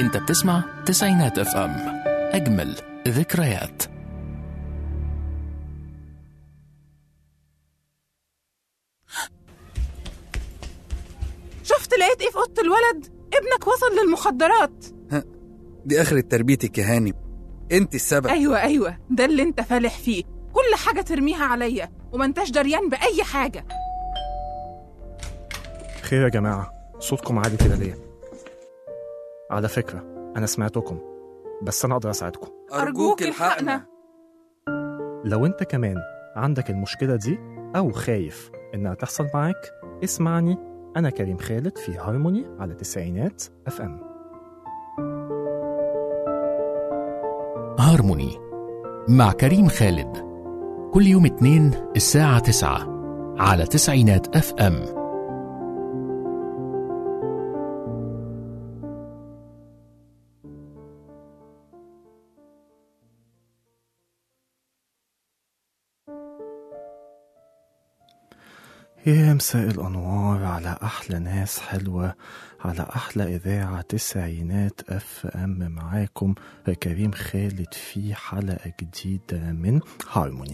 انت بتسمع تسعينات اف ام اجمل ذكريات شفت لقيت ايه في اوضه الولد ابنك وصل للمخدرات دي آخرة تربيتك يا هاني انت السبب ايوه ايوه ده اللي انت فالح فيه كل حاجه ترميها عليا وما انتش دريان باي حاجه خير يا جماعة صوتكم عالي كده ليه؟ على فكرة أنا سمعتكم بس أنا أقدر أساعدكم أرجوك الحقنا. لو أنت كمان عندك المشكلة دي أو خايف إنها تحصل معاك اسمعني أنا كريم خالد في هارموني على تسعينات أف أم هارموني مع كريم خالد كل يوم اثنين الساعة تسعة على تسعينات اف ام يا مساء الأنوار على أحلى ناس حلوة على أحلى إذاعة تسعينات أف أم معاكم كريم خالد في حلقة جديدة من هارموني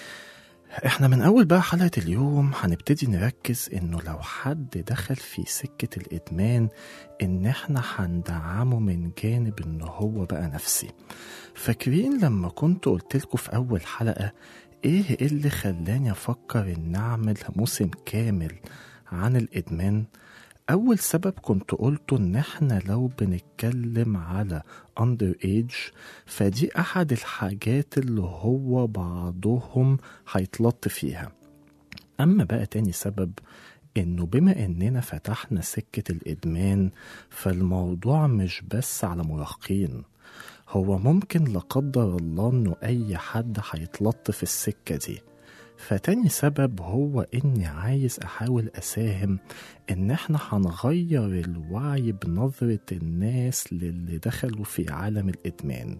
احنا من أول بقى حلقة اليوم هنبتدي نركز إنه لو حد دخل في سكة الإدمان إن احنا هندعمه من جانب إنه هو بقى نفسي فاكرين لما كنت قلتلكوا في أول حلقة ايه اللي خلاني افكر ان اعمل موسم كامل عن الادمان اول سبب كنت قلته ان احنا لو بنتكلم على اندر ايج فدي احد الحاجات اللي هو بعضهم هيتلط فيها اما بقى تاني سبب انه بما اننا فتحنا سكة الادمان فالموضوع مش بس على مراهقين هو ممكن لا قدر الله انه اي حد هيتلط في السكه دي فتاني سبب هو اني عايز احاول اساهم ان احنا هنغير الوعي بنظره الناس للي دخلوا في عالم الادمان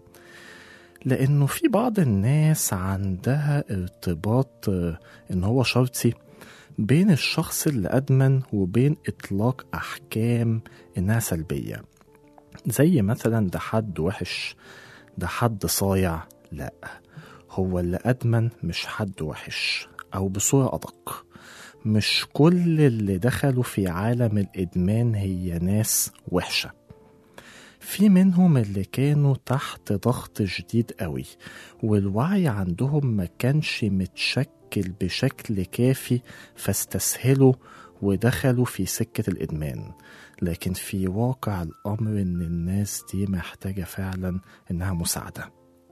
لانه في بعض الناس عندها ارتباط آه، ان هو شرطي بين الشخص اللي ادمن وبين اطلاق احكام انها سلبيه زي مثلا ده حد وحش ده حد صايع لا هو اللي أدمن مش حد وحش أو بصورة أدق مش كل اللي دخلوا في عالم الإدمان هي ناس وحشة في منهم اللي كانوا تحت ضغط شديد قوي والوعي عندهم ما كانش متشكل بشكل كافي فاستسهلوا ودخلوا في سكة الإدمان لكن في واقع الأمر إن الناس دي محتاجة فعلا إنها مساعدة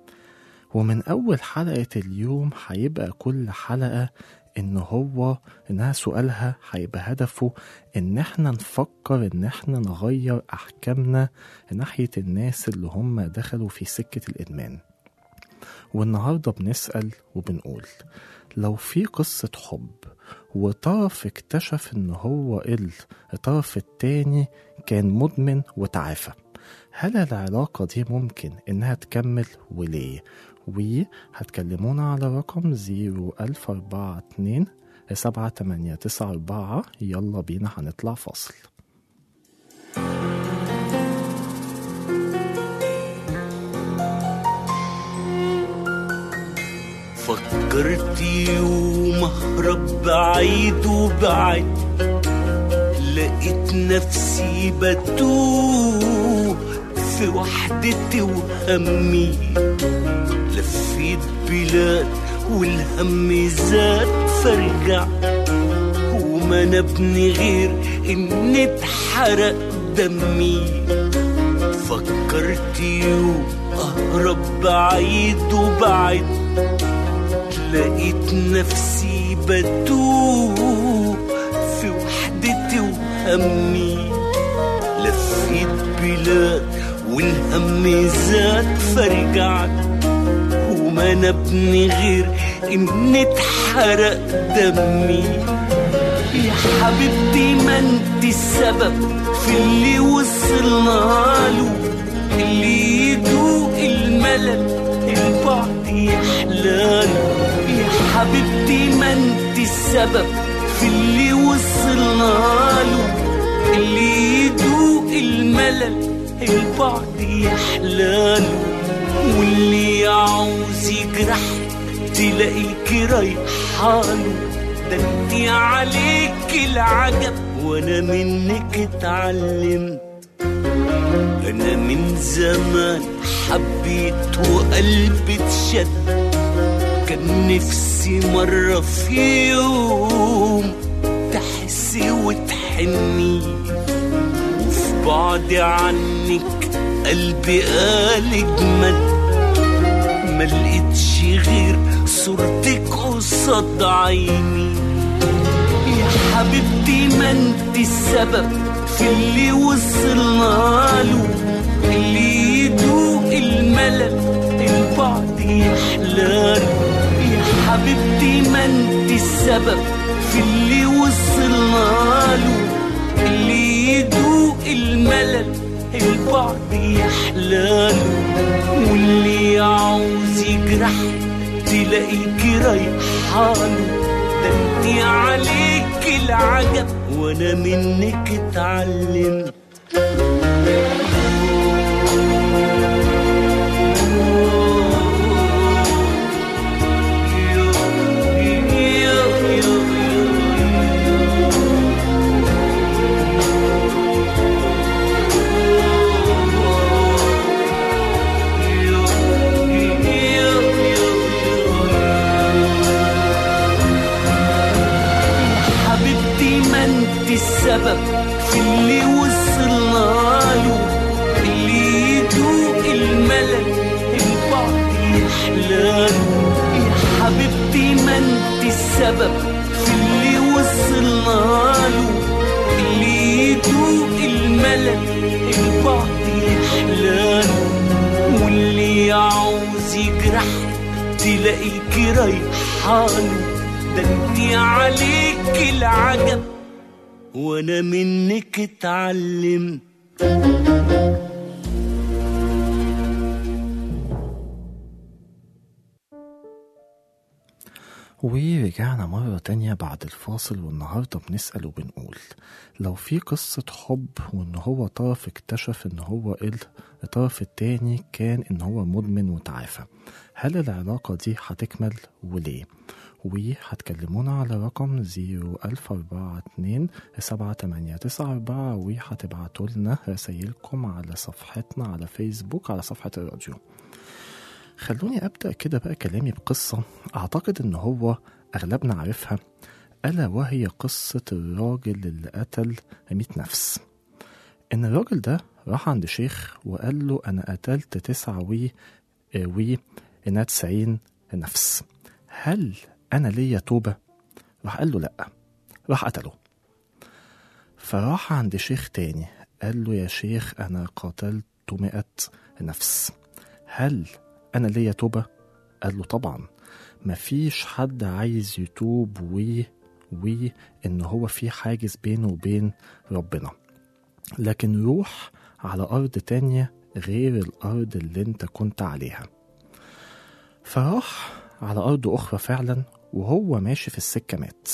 ومن أول حلقة اليوم هيبقى كل حلقة إن هو إنها سؤالها هيبقى هدفه إن إحنا نفكر إن إحنا نغير أحكامنا ناحية الناس اللي هم دخلوا في سكة الإدمان والنهاردة بنسأل وبنقول لو في قصة حب وطرف اكتشف ان هو الطرف التاني كان مدمن وتعافى هل العلاقة دي ممكن انها تكمل وليه وهتكلمونا على رقم 01042 سبعة تمانية تسعة أربعة يلا بينا هنطلع فاصل فكرت يوم اهرب بعيد وبعد لقيت نفسي بتوه في وحدتي وهمي لفيت بلاد والهم زاد فرجع وما نبني غير ان اتحرق دمي فكرت يوم اهرب بعيد وبعد لقيت نفسي بتوه في وحدتي وهمي لفيت بلاد والهم زاد فرجعت وما نبني غير ان اتحرق دمي يا حبيبتي ما انت السبب في اللي وصلنا له اللي يدوق الملل البعد يحلاله يا حبيبتي ما انت السبب في اللي وصلنا له اللي يدوق الملل البعد يحلاله واللي يعوز يجرح تلاقيك رايحاله ده انت عليك العجب وانا منك اتعلمت انا من زمان حبيت وقلبي اتشد كان نفسي مرة في يوم تحسي وتحني وفي بعد عنك قلبي قال اجمد ما لقيتش غير صورتك قصاد عيني يا حبيبتي ما انت السبب في اللي وصلنا له اللي يدوق الملل البعد يحلاله يا حبيبتي ما انت السبب في اللي وصلنا له اللي يدوق الملل البعد يحلاله واللي يعوز يجرح تلاقيك رايحاله ده انت عليك العجب وانا منك اتعلمت حبيبتي ما انت السبب في اللي وصلنا له اللي يدوق الملل البعد يحلاله يا حبيبتي ما انت السبب في اللي وصلنا له اللي يدوق الملل البعد يحلاله واللي يعوز يجرح تلاقيك رايحاله ده انت عليك العجب وانا منك اتعلمت ورجعنا مرة تانية بعد الفاصل والنهاردة بنسأل وبنقول لو في قصة حب وإن هو طرف اكتشف إن هو ال- الطرف التاني كان إن هو مدمن وتعافى هل العلاقة دي هتكمل وليه؟ وهتكلمونا على رقم 01042 7894 وهتبعتوا لنا رسايلكم على صفحتنا على فيسبوك على صفحة الراديو خلوني أبدأ كده بقى كلامي بقصة أعتقد إن هو أغلبنا عارفها ألا وهي قصة الراجل اللي قتل 100 نفس إن الراجل ده راح عند شيخ وقال له أنا قتلت تسعة وي وي إنها تسعين نفس هل أنا ليا توبة؟ راح قال له لأ راح قتله فراح عند شيخ تاني قال له يا شيخ أنا قتلت مئة نفس هل أنا ليا توبة؟ قال له طبعا مفيش حد عايز يتوب و و إن هو في حاجز بينه وبين ربنا لكن روح على أرض تانية غير الأرض اللي أنت كنت عليها فراح على أرض أخرى فعلا وهو ماشي في السكة مات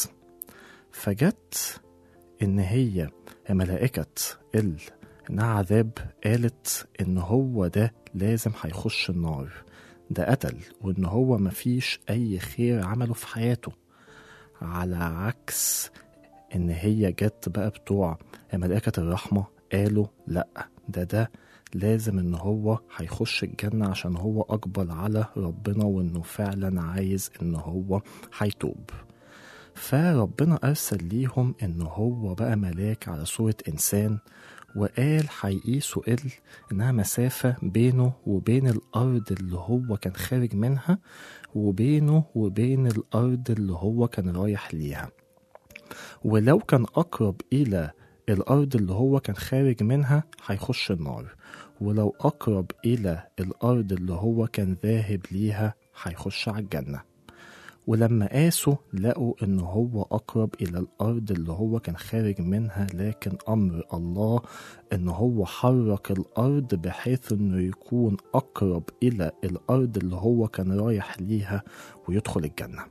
فجت إن هي ملائكة ال إنها عذاب قالت إن هو ده لازم هيخش النار ده قتل وإن هو مفيش أي خير عمله في حياته على عكس إن هي جت بقى بتوع ملائكة الرحمة قالوا لأ ده ده لازم إن هو هيخش الجنة عشان هو أقبل على ربنا وإنه فعلا عايز إن هو هيتوب فربنا أرسل ليهم إن هو بقى ملاك على صورة إنسان وقال هيقيسوا ال إنها مسافة بينه وبين الأرض اللي هو كان خارج منها وبينه وبين الأرض اللي هو كان رايح ليها ولو كان أقرب إلى الأرض اللي هو كان خارج منها هيخش النار ولو أقرب إلى الأرض اللي هو كان ذاهب ليها هيخش على الجنة ولما قاسوا لقوا إن هو أقرب إلى الأرض اللي هو كان خارج منها لكن أمر الله إن هو حرك الأرض بحيث إنه يكون أقرب إلى الأرض اللي هو كان رايح ليها ويدخل الجنة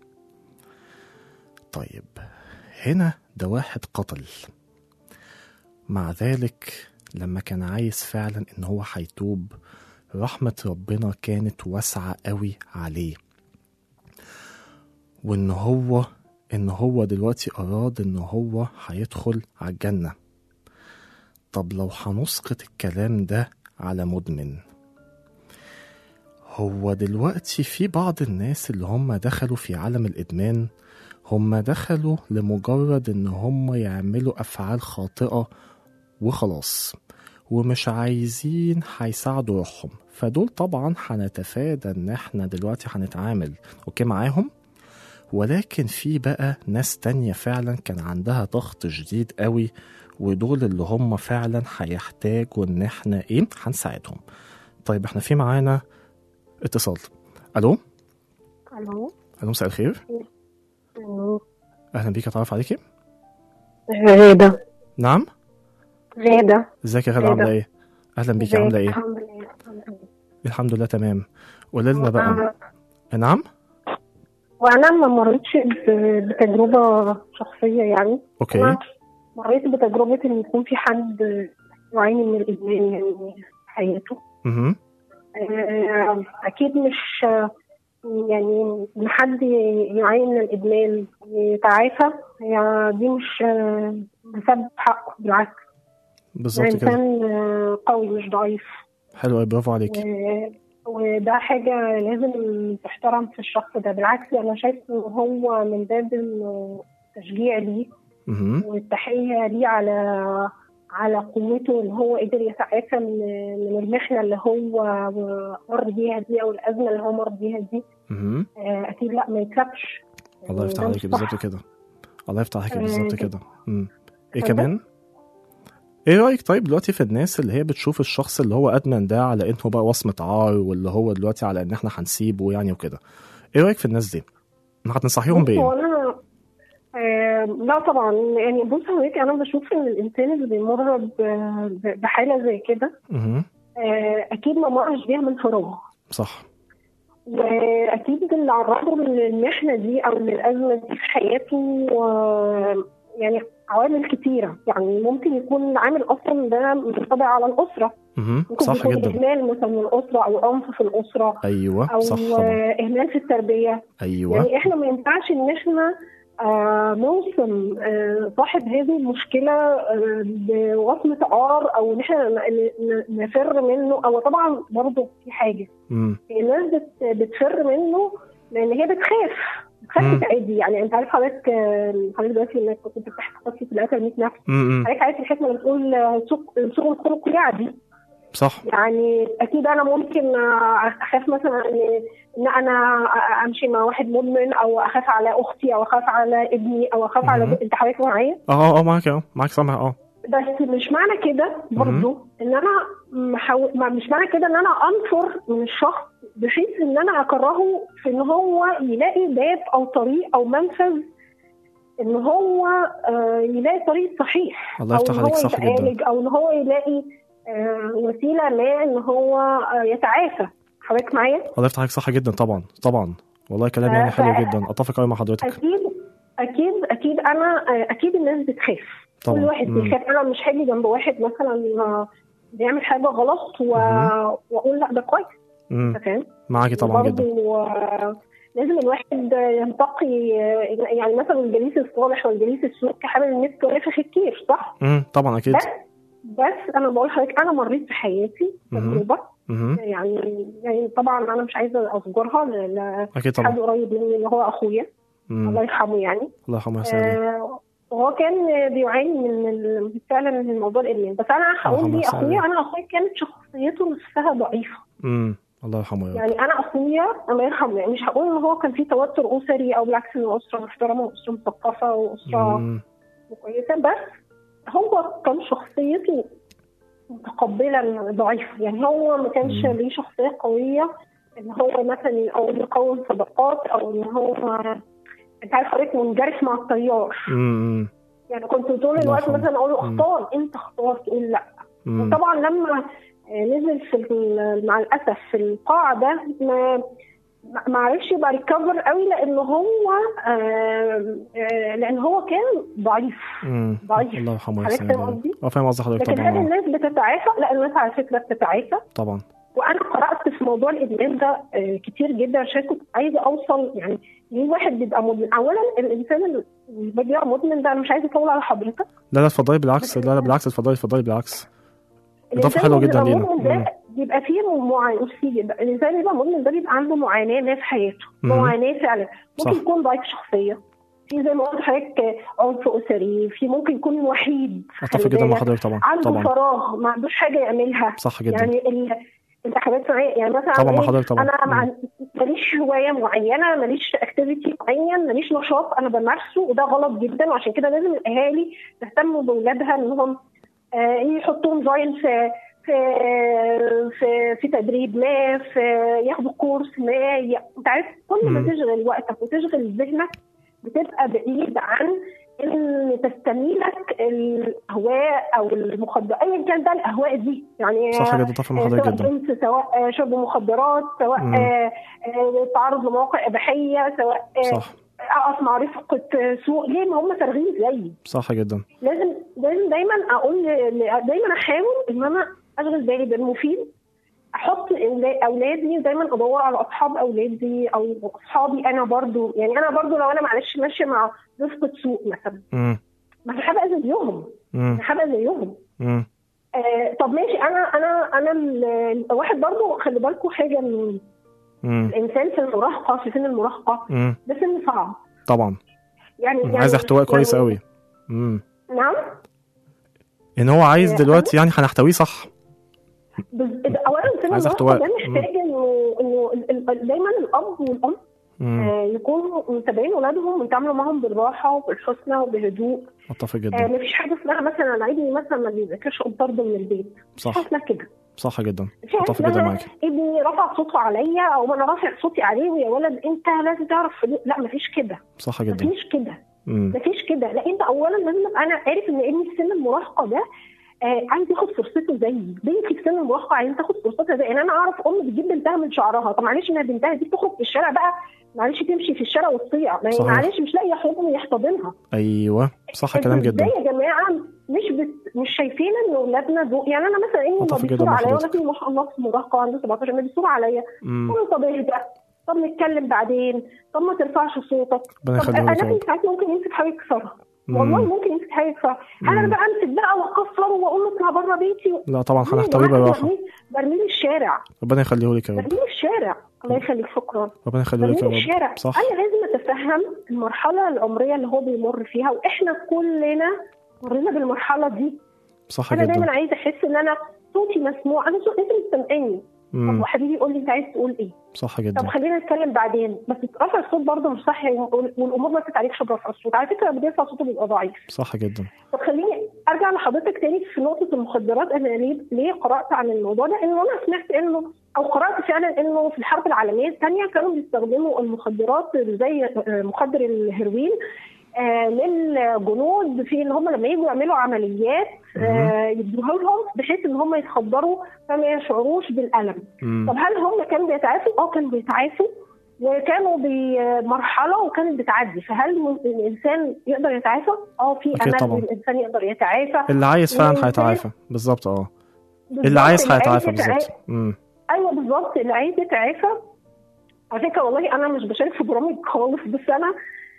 طيب هنا ده واحد قتل مع ذلك لما كان عايز فعلا ان هو هيتوب رحمة ربنا كانت واسعة قوي عليه وان هو ان هو دلوقتي اراد ان هو هيدخل على الجنة طب لو هنسقط الكلام ده على مدمن هو دلوقتي في بعض الناس اللي هم دخلوا في عالم الإدمان هم دخلوا لمجرد إن هم يعملوا أفعال خاطئة وخلاص ومش عايزين هيساعدوا روحهم فدول طبعا هنتفادى إن احنا دلوقتي هنتعامل أوكي معاهم ولكن في بقى ناس تانية فعلا كان عندها ضغط شديد قوي ودول اللي هم فعلا هيحتاجوا ان احنا ايه هنساعدهم طيب احنا في معانا اتصال الو الو الو مساء الخير ألو. اهلا بيك اتعرف عليكي غادة نعم غادة ازيك يا غاده غادة. عامله ايه اهلا بيكي عامله ايه الحمد لله الحمد لله الحمد لله تمام قولي لنا بقى وأنا- نعم وانا ما مريتش ب- بتجربة شخصية يعني اوكي أنا مريت بتجربة ان يكون في حد يعاني من الادمان يعني في حياته اها آه، اكيد مش يعني ان حد يعاني من الادمان يتعافى هي دي مش آه، بسبب حقه بالعكس ده بالظبط كده انسان آه، قوي مش ضعيف حلو أوي، برافو عليكي و- وده حاجة لازم تحترم في الشخص ده بالعكس أنا شايف إن هو من باب التشجيع ليه اها والتحية ليه على على قوته إن هو قدر يتعافى من من المحنة اللي هو مر بيها دي أو الأزمة اللي هو مر بيها دي اها آه، أكيد لا ما يتسابش الله يفتح ده عليكي مش صح. بالظبط كده الله يفتح عليكي آه، بالظبط كده. كده امم ايه اتفضل. كمان ايه رايك طيب دلوقتي في الناس اللي هي بتشوف الشخص اللي هو ادمن ده على انه بقى وصمه عار واللي هو دلوقتي على ان احنا هنسيبه يعني وكده ايه رايك في الناس دي هتنصحيهم بص هو بايه أنا آه لا طبعا يعني بص هيك أنا بشوف إن الإنسان اللي بيمر ب- ب- بحالة زي كده اها آه، اكيد ما مرش بيها من فراغ صح واكيد اللي عرضه للمحنه دي او للازمه دي في حياته آه، يعني عوامل كتيره يعني ممكن يكون عامل اصلا ده منطبع على الاسره اها ممكن صح يكون جدا اهمال مثلا من الاسره او عنف في الاسره ايوه او صح طبعا آه، اهمال في التربيه ايوه يعني احنا ما ينفعش ان احنا آه نوصم آه صاحب هذه المشكله آه بوصمه عار او ان احنا ن- ن- نفر منه او طبعا برضه في حاجه امم الناس بت- بتفر منه لان هي بتخاف بتخاف مم. تعدي يعني انت عارف حضرتك آه، حضرتك دلوقتي انك كنت بتحكي قصه القتل 100 نفس امم حضرتك عارف الحكمه اللي بتقول آه، سوق سوق الخلق يعدي صح يعني اكيد انا ممكن آه، اخاف مثلا ان إن انا امشي مع واحد مدمن او اخاف على اختي او اخاف على ابني او اخاف على مهم. انت حضرتك معايا اه اه معاك اه معاك سامع اه بس مش معنى كده برضو ان انا محاول ما- مش معنى كده ان انا انفر من الشخص بحيث ان انا اكرهه في ان هو يلاقي باب او طريق او منفذ ان هو آه، يلاقي طريق صحيح الله او يفتح ان عليك هو صح جدا. يتعالج او ان هو يلاقي آه، وسيله ما ان هو آه، يتعافى حضرتك معايا؟ الله يفتح عليك صح جدا طبعا طبعا والله كلام يعني آه، حلو ف- جدا اتفق قوي مع حضرتك اكيد اكيد اكيد انا آه، اكيد الناس بتخاف طبعا كل واحد مم. بيخاف انا مش هاجي جنب واحد مثلا آه، بيعمل حاجه غلط و... مهم. واقول لا ده كويس امم انت فاهم؟ معاكي طبعا جدا برضه آه، لازم الواحد ينتقي آه، يعني مثلا الجليس الصالح والجليس السوء كحامل المسك ونافخ الكير صح؟ امم طبعا اكيد بس بس انا بقول لحضرتك انا مريت في حياتي مهم. تجربه امم يعني يعني طبعا انا مش عايزه اذكرها ل- اكيد لحد طبعا قريب مني اللي هو اخويا مم. الله يرحمه يعني الله يرحمه ويحسن إليه. آه، وهو كان بيعاني من ال- فعلا من موضوع الادمان بس انا هقول اللهم ليه صل عليه. اخويا انا اخويا كانت شخصيته نفسها ضعيفه امم الله يرحمه يا رب يعني انا اخويا الله يرحمه يعني مش هقول ان هو كان في توتر اسري او بالعكس ان اسره محترمه واسره مثقفه واسره مم. كويسه بس هو كان شخصيته متقبلا ضعيفه يعني هو ما كانش مم. ليه شخصيه قويه ان هو مثلا او يكون صداقات او ان هو انت عارف حضرتك منجرف مع التيار مم. يعني كنت طول الله الوقت يرحمه. مثلا اقول له مم. اختار انت اختار تقول لا مم. وطبعا لما آه، نزل في ال- مع الاسف في القاع ده ما ما- ما عرفش يبقى ريكفر قوي لان هو آه آه لان هو كان ضعيف مم. ضعيف. الله يرحمه حضرتك ويحسن فاهم إليه. قصدي؟ اه فاهم قصدي حضرتك لكن طبعا هل آه. الناس بتتعافى؟ لا الناس على فكره بتتعافى طبعا وانا قرات في موضوع الادمان ده آه، كتير جدا عشان كنت عايزه اوصل يعني ليه واحد بيبقى مدمن اولا الانسان اللي بيبقى مدمن ده انا مش عايزه اطول على حضرتك لا لا اتفضلي بالعكس لا لا بالعكس اتفضلي اتفضلي بالعكس إضافة الإنسان حلوة اللي جدا بيبقى لينا. مدمن ده مم. بيبقى فيه معاناة فيه جدا الانسان اللي بيبقى مدمن ده بيبقى عنده معاناه ما في حياته مم. معاناه فعلا ممكن صح. يكون ضعيف شخصيه في زي ما قلت لحضرتك عنف اسري في ممكن يكون وحيد اتفق خلي جدا مع بالك. حضرتك طبعا عنده طبعا فراغ ما عندوش حاجه يعملها صح جدا يعني ال... انت حضرتك معايا يعني مثلا طبعا مع إيه؟ حضرتك طبعا انا مم. مع... ماليش هوايه معينه ماليش اكتيفيتي معين ماليش نشاط انا بمارسه وده غلط جدا وعشان كده لازم الاهالي يهتموا باولادها انهم آه، يحطوهم جوين في في في في تدريب ما في ياخدوا كورس ما ي... انت عارف كل ما مم. تشغل وقتك وتشغل ذهنك بتبقى بعيد عن ان تستميلك الاهواء او المخدرات ايا كان ده الاهواء دي يعني صح جدا اتفق مع حضرتك سواء جدا جنس سواء آه، شرب مخدرات سواء مم. آه، آه، تعرض لمواقع اباحيه سواء آه، صح اقف مع رفقه سوء ليه ما هم فارغين زيي صح جدا لازم لازم دايما اقول ل- دايما احاول ان انا اشغل بالي بالمفيد احط أولا- اولادي دايما ادور على اصحاب اولادي او اصحابي انا برضو يعني انا برضو لو انا معلش ماشيه مع رفقه سوء مثلا مم. ما انا هبقى زيهم مم. انا هبقى زيهم مم. آه طب ماشي انا انا انا ال- الواحد برضو خلي بالكم حاجه من مم. الانسان في المراهقه في سن المراهقه مم. ده سن صعب طبعا يعني يعني عايز احتواء كويس يعني- قوي مم. نعم ان هو عايز آه، دلوقتي يعني هنحتويه صح بز- اولا سن عايز المراهقه احتواء. ده محتاج انه انه ال- ال- دايما الاب والام مم. آه، يكونوا متابعين اولادهم ويتعاملوا معاهم بالراحه وبالحسنى وبهدوء اتفق آه جدا مفيش حاجه اسمها مثلا انا ابني مثلا ما بيذاكرش طرد من البيت مفيش صح حاجه اسمها كده صح جدا مفيش حاجه اتفق جدا اسمها معاك ابني رفع صوته عليا او انا رافع صوتي عليه ويا ولد انت لازم تعرف لا مفيش كده صح جدا مفيش كده مم. مفيش كده لا انت اولا لازم ابقى انا عارف ان ابني في سن المراهقه ده آه عايز ياخد فرصته زيي بنتي في سن المراهقه عايزه تاخد فرصتها زي يعني انا اعرف ام بتجيب بنتها من شعرها طب معلش ما بنتها دي تخرج في الشارع بقى معلش تمشي في الشارع وتطيع ما هي صحيح. معلش مش لاقيه حضن يحتضنها ايوه صح كلام انتوا جدا ازاي يا جماعه مش بت... مش شايفين ان اولادنا دول يعني انا مثلا ابني أتفق ما جدا بيصور مع عليا حضرتك. ولكن ما شاء الله في مراهقه عنده 17 ما بيصور عليا مم. قول له طب اهدى طب نتكلم بعدين طب ما ترفعش صوتك ربنا طب يخليه لك يا انا رب ساعات ممكن يمسك حاجه يكسرها مم. والله ممكن يمسك حاجه يكسرها هل انا مم. بقى امسك بقى واكسره واقول له اطلع بره بيتي لا طبعا ليه يا هنحتويه جماعة؟ بالراحه برميه برميه الشارع ربنا يخليه لك يا رب برميه الشارع الله يخليك شكرا ربنا يخليه لك يا برميه رب الشارع صح انا لازم اتفهم المرحله العمريه اللي هو بيمر فيها واحنا كلنا مرينا بالمرحله دي صح انا جدا دايما عايزه احس ان انا صوتي مسموع انا صوتي انت مستمعني طب مم. وحبيبي قول لي انت عايز تقول ايه صح طب جدا خلينا نتكلم بعدين بس رفع الصوت برضه مش صح وال- والامور ما بتتعالجش برفع الصوت على فكره اللي بيرفع صوته بيبقى ضعيف صح جدا طب خليني ارجع لحضرتك تاني في نقطه المخدرات انا ليه ليه قرات عن الموضوع ده انه انا سمعت انه او قرات فعلا انه في الحرب العالميه الثانيه كانوا بيستخدموا المخدرات زي آه، مخدر الهيروين آه، للجنود في ان هم لما يجوا يعملوا عمليات آه، يدوها لهم بحيث ان هم يتخدروا فما يشعروش بالالم مم. طب هل هم كانوا بيتعافوا؟ اه كانوا بيتعافوا وكانوا بمرحله وكانت بتعدي فهل م- الانسان يقدر يتعافى؟ اه في أكيد امل طبعاً. إن الانسان يقدر يتعافى اللي عايز فعلا والإنسان- هيتعافى بالظبط اه بالظبط، اللي عايز اللي هيتعافى يتعا- بالظبط مم. ايوه بالظبط اللي عايز يتعافى على فكره والله انا مش بشارك في برامج خالص بس انا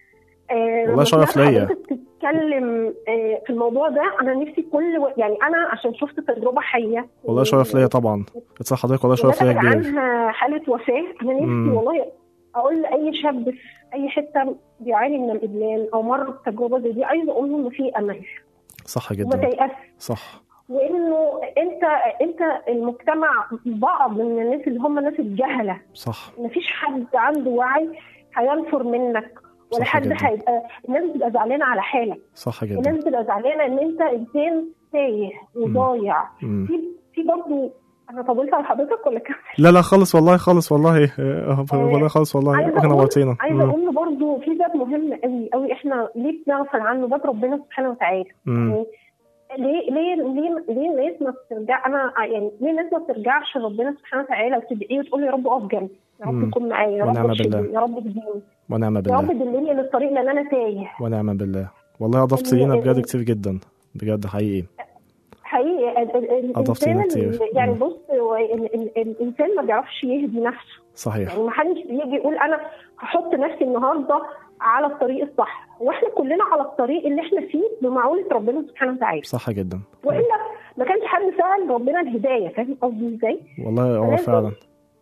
آه والله لما شرف سمعت ليا. حضرتك تتكلم آه في الموضوع ده انا نفسي كل و... يعني انا عشان شفت تجربه حيه والله شرف ليا طبعا اتصل حضرتك والله شرف ليا ونتج كبير عنها حالة وفاة أنا نفسي مم. والله أقول لأي شاب في أي حتة بيعاني من الإدمان أو مر بتجربة زي دي عايزة أقول له إن في أمل صح وما جدا تيأس صح وإنه أنت أنت المجتمع بعض من الناس اللي هم الناس الجهلة صح مفيش حد عنده وعي هينفر منك ولا صح حد جدا. هيبقى الناس بتبقى زعلانة على حالك صح الناس جدا بتبقى زعلانة إن أنت إنسان تايه وضايع مم. في في برضه أنا طولت على حضرتك ولا كمل؟ لا لا خالص والله خالص والله آه، والله خالص والله عايزه احنا اقول نورتينا عايزه مم. اقول برضه في باب مهم قوي قوي احنا ليه بنغفل عنه باب ربنا سبحانه وتعالى مم. يعني ليه ليه ليه ليه الناس ما بترجع انا يعني ليه الناس ما بترجعش ربنا سبحانه وتعالى وتدعيه وتقول يا رب اقف جنبي يا مم. رب تكون معايا يا رب ونعم ارشدني بالله. يا رب اهديني ونعم يا بالله رب دلني للطريق لان انا تايه ونعم بالله والله اضفت إن- لينا بجد إن- كتير جدا بجد حقيقي حقيقي ال- ال- أضفت الانسان لنا كتير. اللي- يعني مم. بص هو ال- ال- الانسان ما بيعرفش يهدي نفسه صحيح يعني ما حدش بيجي يقول انا هحط نفسي النهارده على الطريق الصح واحنا كلنا على الطريق اللي احنا فيه بمعونه ربنا سبحانه وتعالى صح جدا والا ما كانش حد سال ربنا الهدايه فاهم قصدي ازاي؟ والله اه لازم- فعلا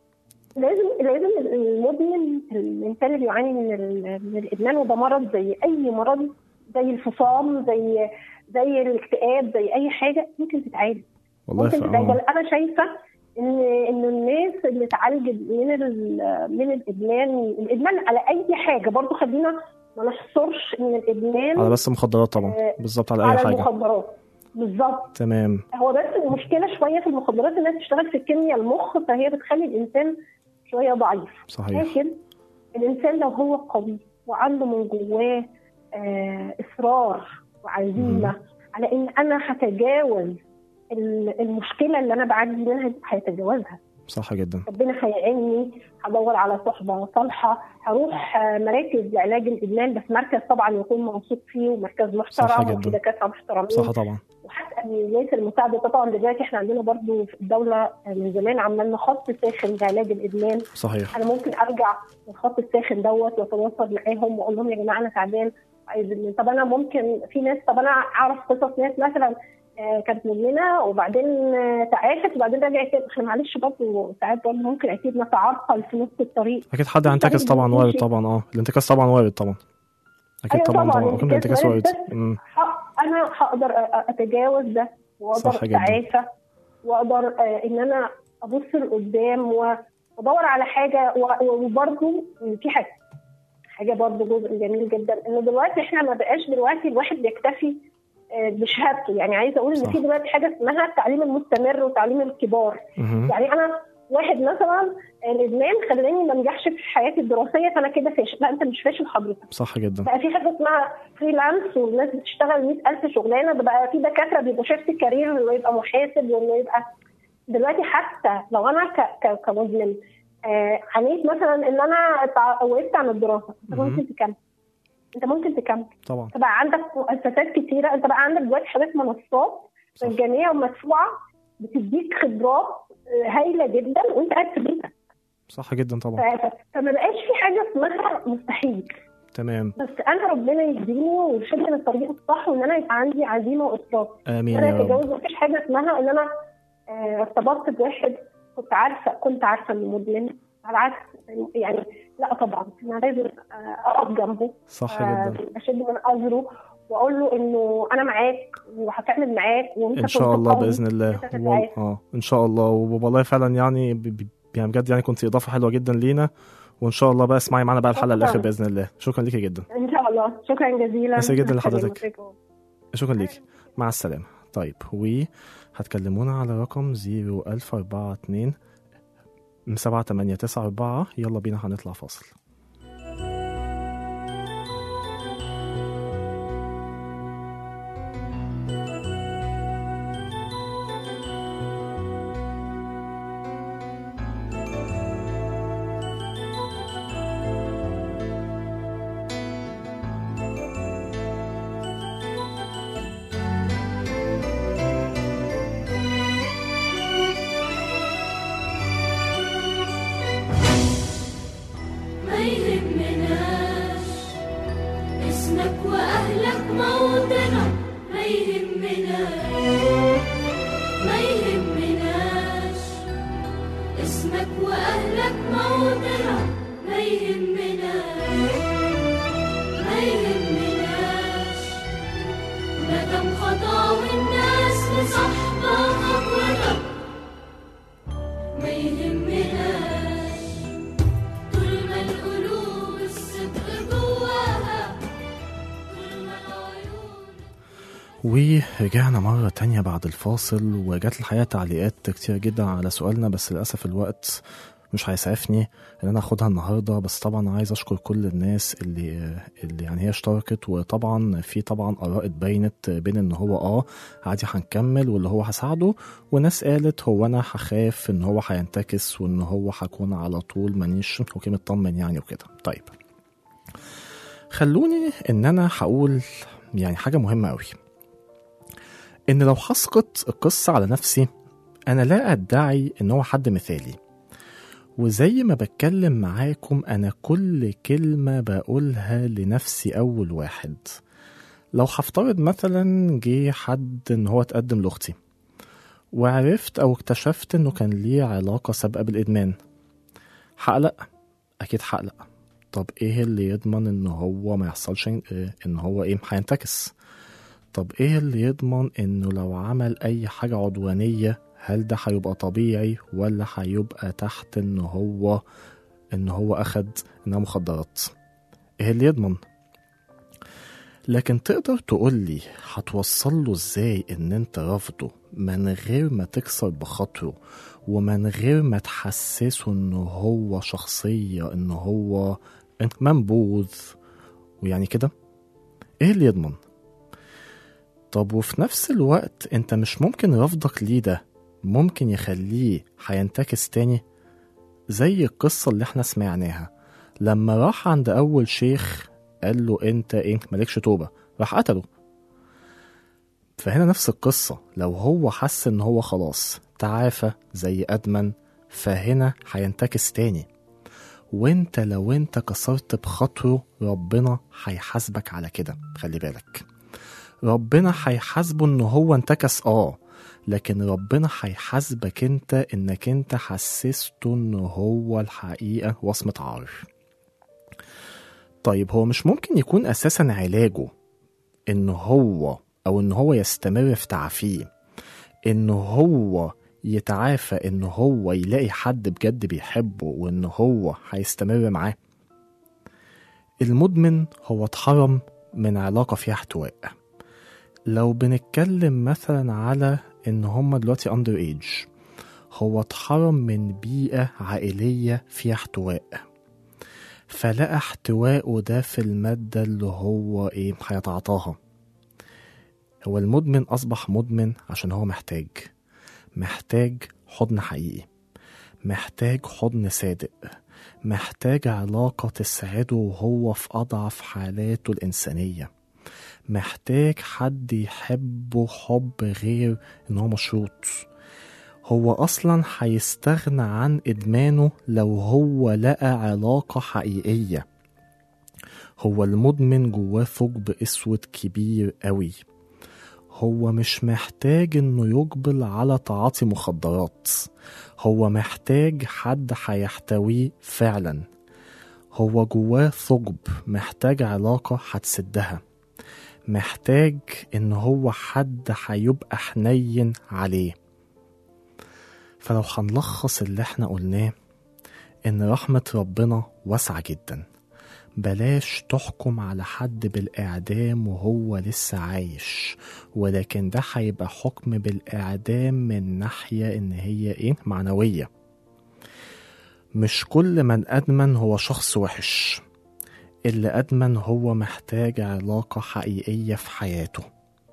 لازم لازم المدمن الانسان اللي يعاني من ال- من الادمان وده مرض زي اي مرض زي الفصام زي زي الاكتئاب زي اي حاجه ممكن تتعالج والله ممكن تتعالج فعلا انا شايفه ان ان الناس اللي اتعالجت من ال- من الادمان الادمان على اي حاجه برضو خلينا ما نحصرش ان الادمان على بس مخدرات طبعا آه، بالظبط على اي على حاجه المخدرات بالظبط تمام هو بس المشكله شويه في المخدرات انها بتشتغل في الكيمياء المخ فهي بتخلي الانسان شويه ضعيف صحيح لكن الانسان لو هو قوي وعنده من جواه آه اصرار وعزيمه على ان انا هتجاوز ال- المشكله اللي انا بعدي منها دي هيتجاوزها صح جدا ربنا هيعيني هدور على صحبه صالحه هروح آه، مراكز لعلاج الادمان بس مركز طبعا يكون موثوق فيه ومركز صح محترم جدا. وفي دكاتره محترمين صح طبعا وحتى الناس المساعده طبعا دلوقتي احنا عندنا برضو في الدوله من زمان عملنا خط ساخن لعلاج الادمان صحيح انا ممكن ارجع للخط الساخن دوت واتواصل معاهم واقول لهم يا جماعه انا تعبان عايز إدمان. طب انا ممكن في ناس طب انا اعرف قصص ناس مثلا آه، كانت مدمنه وبعدين آه، تعافت وبعدين رجعت تاني. احنا معلش برضه ساعات برضه ممكن اكيد نتعرقل في نص الطريق اكيد حد هينتكس طبعا وارد طبعا اه الانتكاس طبعا وارد طبعا اكيد أيوة طبعا طبعاً، طبعا اكيد الانتكاس الانتكاس وارد، وارد بس أمم، ح- انا هقدر أ- اتجاوز ده واقدر صح جدا. اتعافى واقدر آه، ان انا ابص لقدام و- وادور على حاجه و- وبرضه في حاجه حاجه برضه جزء جميل جدا ان دلوقتي احنا ما بقاش دلوقتي الواحد بيكتفي آه، بشهادته يعني عايزه اقول ان صح. في دلوقتي حاجه اسمها التعليم المستمر وتعليم الكبار مهم. يعني انا واحد مثلا الادمان خلاني ما انجحش في حياتي الدراسيه فانا كده فاشل لا انت مش فاشل حضرتك صح جدا بقى في حاجه اسمها فريلانس والناس بتشتغل 100000 شغلانه ده بقى في دكاتره بيبقوا شيفت كارير انه يبقى محاسب وانه يبقى دلوقتي حتى لو انا ك... ك... كمدمن آه عانيت مثلا ان انا تع- وقفت عن الدراسه انت مهم. ممكن تكمل انت ممكن تكمل طبعا انت بقى عندك مؤسسات كتيره انت بقى عندك دلوقتي حاجات منصات صح. مجانيه ومدفوعه بتديك خبرات آه، هايله جدا وانت قاعد في بيتك صح جدا طبعا ف- فما بقاش في حاجه اسمها مستحيل تمام بس انا ربنا يهديني ويرشدني للطريق الصح وان انا يبقى عندي عزيمه واصرار امين انا يا رب اتجوز مفيش حاجه اسمها ان انا آه، ارتبطت بواحد كنت عارفه كنت عارفه انه مدمن على العكس يعني لا طبعا انا لازم آه، اقف جنبه صح آه، جدا اشد من ازره واقول له انه انا معاك وهكمل معاك وانت ان شاء كنت الله قوي باذن الله وأنت وال... تتعافى. اه ان شاء الله والله فعلا يعني ب... ب... يعني بجد يعني كنت اضافه حلوه جدا لينا وان شاء الله بقى اسمعي معانا بقى الحلقه شكراً. الاخر باذن الله شكرا ليكي جدا ان شاء الله شكرا جزيلا ميرسي جدا مع السلامة. لحضرتك. شكرا ليك مع السلامة طيب وهتكلمونا على رقم 01042 سبعة تمانية تسعة أربعة يلا بينا هنطلع فاصل ما يهمناش اسمك واهلك موطنك ما يهمناش ما يهمناش اسمك واهلك موطنك ما يهمناش ما يهمناش مادام خطاوي الناس لصاحبة خطوتك ما يهمناش طول ما القلوب الصدق جواها طول ما العيون ورجعنا مرة تانية بعد الفاصل وجات الحقيقة تعليقات كتير جدا على سؤالنا بس للأسف الوقت مش هيسعفني ان انا اخدها النهارده بس طبعا عايز اشكر كل الناس اللي اللي يعني هي اشتركت وطبعا في طبعا اراء اتبينت بين ان هو اه عادي هنكمل واللي هو هساعده وناس قالت هو انا هخاف ان هو هينتكس وان هو هكون على طول مانيش اوكي مطمن يعني وكده طيب خلوني ان انا هقول يعني حاجه مهمه قوي ان لو هسقط القصه على نفسي انا لا ادعي ان هو حد مثالي وزي ما بتكلم معاكم انا كل كلمه بقولها لنفسي اول واحد لو هفترض مثلا جه حد ان هو اتقدم لاختي وعرفت او اكتشفت انه كان ليه علاقه سابقه بالادمان هقلق اكيد هقلق طب ايه اللي يضمن ان هو ما يحصلش إيه، ان هو ايه هينتكس طب ايه اللي يضمن انه لو عمل اي حاجة عدوانية هل ده هيبقى طبيعي ولا هيبقى تحت ان هو ان هو اخد انها مخدرات ايه اللي يضمن لكن تقدر تقولي هتوصل له ازاي ان انت رافضه من غير ما تكسر بخاطره ومن غير ما تحسسه ان هو شخصية ان هو منبوذ ويعني كده ايه اللي يضمن طب وفي نفس الوقت انت مش ممكن رفضك ليه ده ممكن يخليه هينتكس تاني زي القصة اللي احنا سمعناها لما راح عند أول شيخ قال له انت ايه مالكش توبة راح قتله فهنا نفس القصة لو هو حس ان هو خلاص تعافى زي أدمن فهنا هينتكس تاني وانت لو انت كسرت بخاطره ربنا هيحاسبك على كده خلي بالك ربنا هيحاسبه ان هو انتكس اه لكن ربنا هيحاسبك انت انك انت حسسته ان هو الحقيقة وصمة عار طيب هو مش ممكن يكون اساسا علاجه ان هو او ان هو يستمر في تعافيه ان هو يتعافى ان هو يلاقي حد بجد بيحبه وان هو هيستمر معاه المدمن هو اتحرم من علاقة فيها احتواء لو بنتكلم مثلا على ان هما دلوقتي اندر ايج هو اتحرم من بيئة عائلية فيها احتواء فلقى احتواءه ده في المادة اللي هو ايه هيتعاطاها هو المدمن أصبح مدمن عشان هو محتاج محتاج حضن حقيقي محتاج حضن صادق محتاج علاقة تسعده وهو في أضعف حالاته الإنسانية محتاج حد يحبه حب غير إن هو مشروط هو أصلا هيستغنى عن إدمانه لو هو لقى علاقة حقيقية هو المدمن جواه ثقب أسود كبير قوي هو مش محتاج انه يقبل على تعاطي مخدرات هو محتاج حد هيحتويه فعلا هو جواه ثقب محتاج علاقة هتسدها محتاج ان هو حد هيبقى حنين عليه فلو هنلخص اللي احنا قلناه ان رحمة ربنا واسعة جدا بلاش تحكم على حد بالإعدام وهو لسه عايش ولكن ده هيبقى حكم بالإعدام من ناحية إن هي إيه معنوية مش كل من أدمن هو شخص وحش اللي أدمن هو محتاج علاقة حقيقية في حياته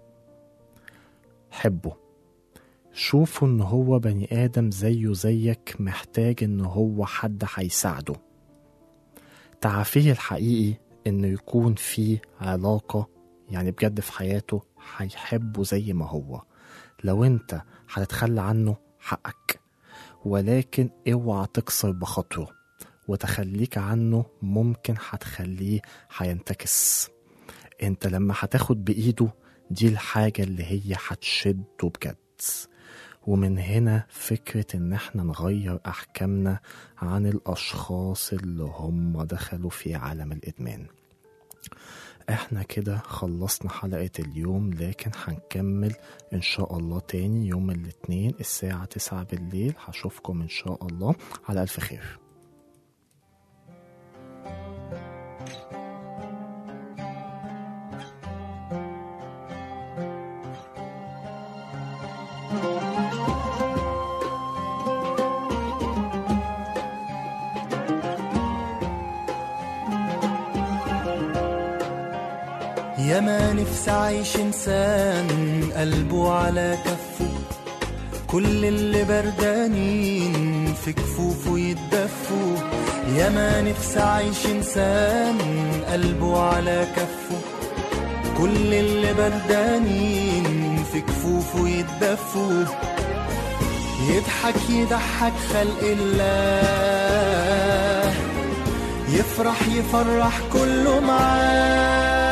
حبه شوفوا إن هو بني آدم زيه زيك محتاج إن هو حد هيساعده تعافيه الحقيقي انه يكون في علاقة يعني بجد في حياته هيحبه زي ما هو لو انت هتتخلى عنه حقك ولكن اوعى تكسر بخاطره وتخليك عنه ممكن هتخليه هينتكس انت لما هتاخد بايده دي الحاجة اللي هي هتشده بجد ومن هنا فكرة إن إحنا نغير أحكامنا عن الأشخاص اللي هم دخلوا في عالم الإدمان إحنا كده خلصنا حلقة اليوم لكن هنكمل إن شاء الله تاني يوم الاثنين الساعة تسعة بالليل هشوفكم إن شاء الله على ألف خير يا ما نفسي أعيش إنسان قلبه على كفه كل اللي بردانين في كفوفه يتدفوا يا ما نفسي أعيش إنسان قلبه على كفه كل اللي بردانين في كفوفه يتدفوا يضحك يضحك خلق الله يفرح يفرح كله معاه